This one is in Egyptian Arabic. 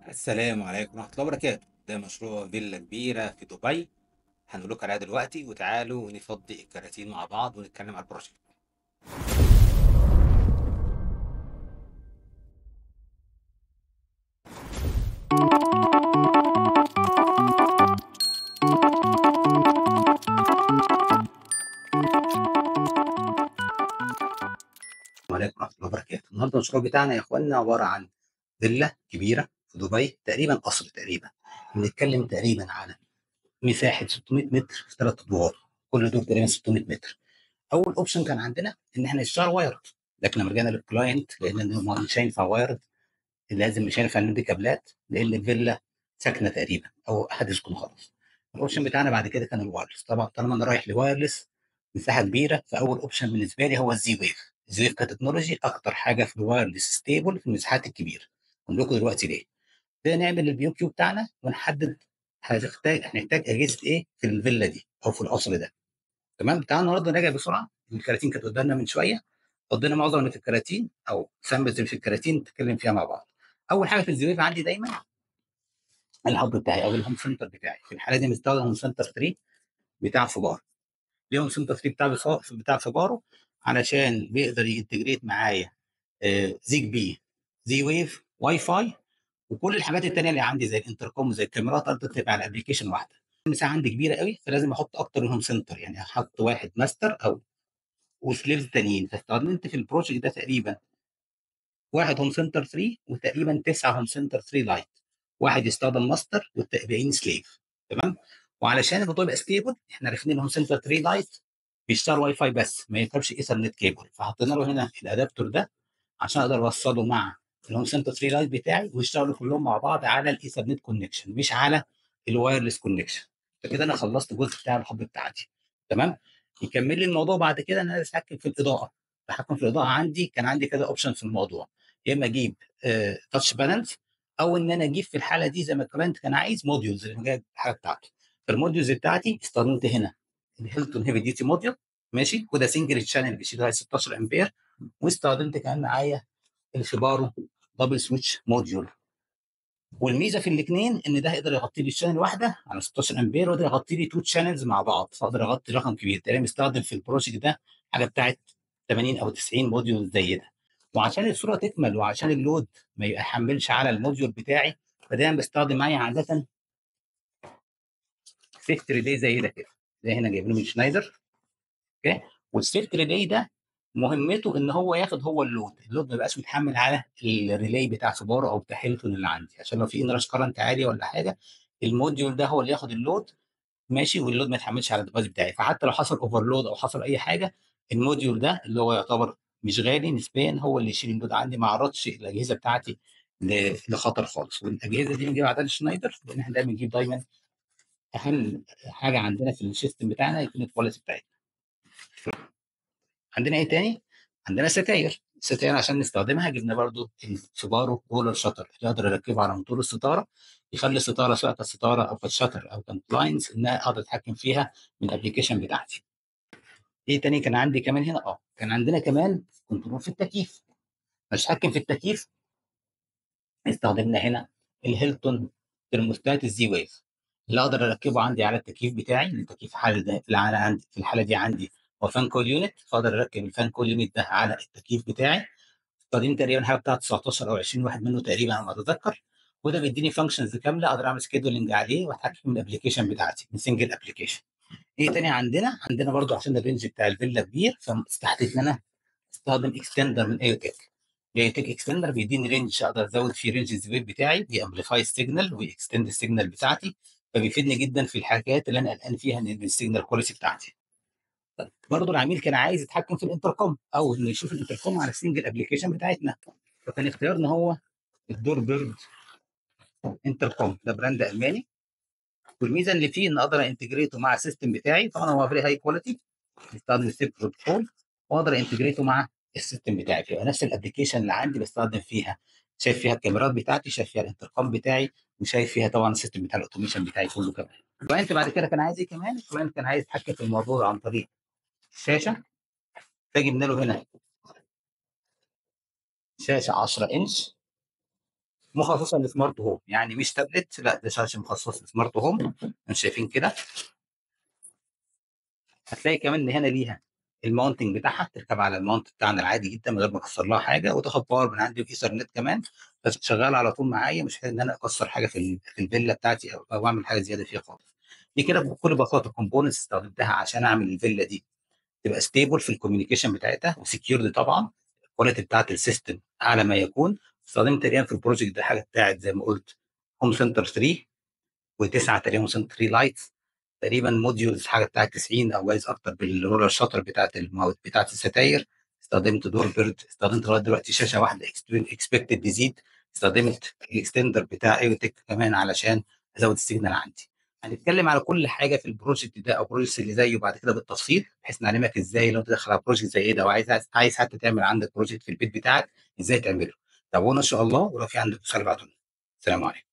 السلام عليكم ورحمة الله وبركاته ده مشروع فيلا كبيرة في دبي هنقول لكم عليها دلوقتي وتعالوا نفضي الكراتين مع بعض ونتكلم على البروجكت وعليكم ورحمة الله وبركاته النهارده المشروع بتاعنا يا اخوانا عبارة عن فيلا كبيرة في دبي تقريبا قصر تقريبا بنتكلم تقريبا على مساحة 600 متر في ثلاث ادوار كل دور تقريبا 600 متر اول اوبشن كان عندنا ان احنا نشتغل وايرد لكن لما رجعنا للكلاينت لان مش هينفع وايرد لازم مش هينفع ندي كابلات لان الفيلا ساكنه تقريبا او احد يسكن خالص الاوبشن بتاعنا بعد كده كان الوايرلس طبعا طالما انا رايح لوايرلس مساحه كبيره فاول اوبشن بالنسبه لي هو الزي ويف الزي ويف كتكنولوجي اكتر حاجه في الوايرلس ستيبل في المساحات الكبيره هقول لكم دلوقتي ليه ده نعمل البي كيو بتاعنا ونحدد هنحتاج هنحتاج اجهزه ايه في الفيلا دي او في القصر ده تمام تعالوا النهارده نراجع بسرعه الكراتين كانت قدامنا من شويه فضينا معظم اللي في الكراتين او سامبلز اللي في الكراتين نتكلم فيها مع بعض اول حاجه في الزويف عندي دايما الهب بتاعي او الهوم سنتر بتاعي في الحاله دي مستخدم هوم سنتر 3 بتاع فبار ليه هوم سنتر 3 بتاع بتاع فبارو علشان بيقدر ينتجريت معايا آه، زيج بي زي ويف واي فاي وكل الحاجات التانيه اللي عندي زي الانتركوم زي الكاميرات تقدر تبقى على ابلكيشن واحده المساحه عندي كبيره قوي فلازم احط اكتر من هوم سنتر يعني احط واحد ماستر او وسليفز تانيين فاستخدمت في البروجكت ده تقريبا واحد هوم سنتر 3 وتقريبا تسعه هوم سنتر 3 لايت واحد يستخدم ماستر والباقيين سليف تمام وعلشان الموضوع يبقى ستيبل احنا عرفنا ان هوم سنتر 3 لايت بيشتغل واي فاي بس ما يركبش ايثرنت كيبل فحطينا له هنا الادابتور ده عشان اقدر اوصله مع الهوم سنتر 3 لايت بتاعي ويشتغلوا كلهم مع بعض على الايثرنت كونكشن مش على الوايرلس كونكشن فكده انا خلصت الجزء بتاع الحب بتاعتي تمام يكمل لي الموضوع بعد كده ان انا اتحكم في الاضاءه التحكم في الاضاءه عندي كان عندي كده اوبشن في الموضوع يا اما اجيب تاتش بانلز او ان انا اجيب في الحاله دي زي ما الكلاينت كان عايز موديولز اللي جايب الحاجه بتاعته فالموديولز بتاعتي استخدمت هنا الهيلتون هيفي ديوتي موديول ماشي وده سنجل تشانل بيشيل 16 امبير واستخدمت كمان معايا الشبارو دبل سويتش موديول والميزه في الاثنين ان ده هيقدر يغطي لي الشانل واحده على 16 امبير ويقدر يغطي لي تو شانلز مع بعض فاقدر اغطي رقم كبير تقريبا مستخدم في البروجكت ده حاجه بتاعت 80 او 90 موديول زي ده وعشان الصوره تكمل وعشان اللود ما يحملش على الموديول بتاعي فدايما بستخدم معايا عاده سيفت ريلي زي ده كده زي هنا جايبينه من شنايدر اوكي والسيفت ريلي ده مهمته ان هو ياخد هو اللود اللود ما يبقاش متحمل على الريلي بتاع سبارو او بتاع هيلتون اللي عندي عشان لو في انرش كرنت عالي ولا حاجه الموديول ده هو اللي ياخد اللود ماشي واللود ما يتحملش على الديفايس بتاعي فحتى لو حصل اوفرلود او حصل اي حاجه الموديول ده اللي هو يعتبر مش غالي نسبيا هو اللي يشيل اللود عندي ما عرضش الاجهزه بتاعتي ل- لخطر خالص والاجهزه دي بنجيبها عدد شنايدر لان احنا دايما بنجيب دايما اهم حاجه عندنا في السيستم بتاعنا يكون الكواليتي بتاعتنا عندنا ايه تاني؟ عندنا ستاير الستاير عشان نستخدمها جبنا برضو السوبارو رولر شاتر اللي اقدر اركبه على موتور الستاره يخلي الستاره سواء كانت ستاره او كانت شاتر او كانت بلاينز ان انا اقدر اتحكم فيها من الابلكيشن بتاعتي. ايه تاني كان عندي كمان هنا؟ اه كان عندنا كمان كنترول في التكييف. مش اتحكم في التكييف استخدمنا هنا الهيلتون ترموستات الزي ويف اللي اقدر اركبه عندي على التكييف بتاعي التكييف حال ده في الحاله عندي في الحاله دي عندي هو فان كول يونت فاقدر اركب الفان كول يونت ده على التكييف بتاعي استخدمت تقريبا حاجه بتاعت 19 او 20 واحد منه تقريبا على ما اتذكر وده بيديني فانكشنز كامله اقدر اعمل سكيدولينج عليه واتحكم من الابلكيشن بتاعتي من سنجل ابلكيشن ايه تاني عندنا عندنا برضو عشان الرينج بتاع الفيلا كبير فاستحدث ان انا استخدم اكستندر من ايوتك ايوتك اكستندر بيديني رينج اقدر ازود فيه رينج الزويب بتاعي بيامبليفاي السيجنال ويكستند السيجنال بتاعتي فبيفيدني جدا في الحاجات اللي انا قلقان فيها ان السيجنال كواليتي بتاعتي برضه العميل كان عايز يتحكم في الانتركوم او انه يشوف الانتركوم على السنجل ابلكيشن بتاعتنا فكان اختيارنا هو الدور بيرد انتركوم ده براند الماني والميزه اللي فيه ان اقدر انتجريته مع السيستم بتاعي طبعا هو فيري هاي كواليتي بيستخدم السيب بروتوكول واقدر انتجريته مع السيستم بتاعي فيبقى نفس الابلكيشن اللي عندي بستخدم فيها شايف فيها الكاميرات بتاعتي شايف فيها الانتركوم بتاعي وشايف فيها طبعا السيستم بتاع الاوتوميشن بتاعي كله كمان الكلاينت بعد كده كان عايز ايه كمان الكلاينت كان عايز يتحكم في الموضوع عن طريق الشاشه فجبنا له هنا شاشه 10 انش مخصصه لسمارت هوم يعني مش تابلت لا ده شاشه مخصصه لسمارت هوم انتم شايفين كده هتلاقي كمان ان هنا ليها الماونتنج بتاعها تركب على الماونت بتاعنا العادي جدا من غير ما اكسر لها حاجه وتاخد باور من عندي وايثرنت كمان بس شغال على طول معايا مش محتاج ان انا اكسر حاجه في ال- في الفيلا بتاعتي او او اعمل حاجه زياده فيها خالص دي كده بكل بساطه كومبوننتس استخدمتها عشان اعمل الفيلا دي تبقى ستيبل في الكوميونيكيشن بتاعتها وسكيورد طبعا الكواليتي بتاعت السيستم اعلى ما يكون استخدمت تقريبا في البروجكت ده حاجه بتاعت زي ما قلت هوم سنتر 3 وتسعه تقريبا هوم سنتر 3 لايتس تقريبا موديولز حاجه بتاعت 90 او جايز اكتر بالرولر شاتر بتاعت الماوت بتاعت الستاير استخدمت دور بيرد استخدمت لغايه دلوقتي شاشه واحده اكسبكتد تزيد استخدمت الاكستندر بتاع ايوتك كمان علشان ازود السيجنال عندي هنتكلم على كل حاجه في البروجكت ده او البروجكت اللي زيه بعد كده بالتفصيل بحيث نعلمك ازاي لو انت داخل على بروجكت زي ده وعايز عايز حتى تعمل عندك بروجكت في البيت بتاعك ازاي تعمله تابعونا ان شاء الله ولو في عندك سؤال ابعتوا لنا. السلام عليكم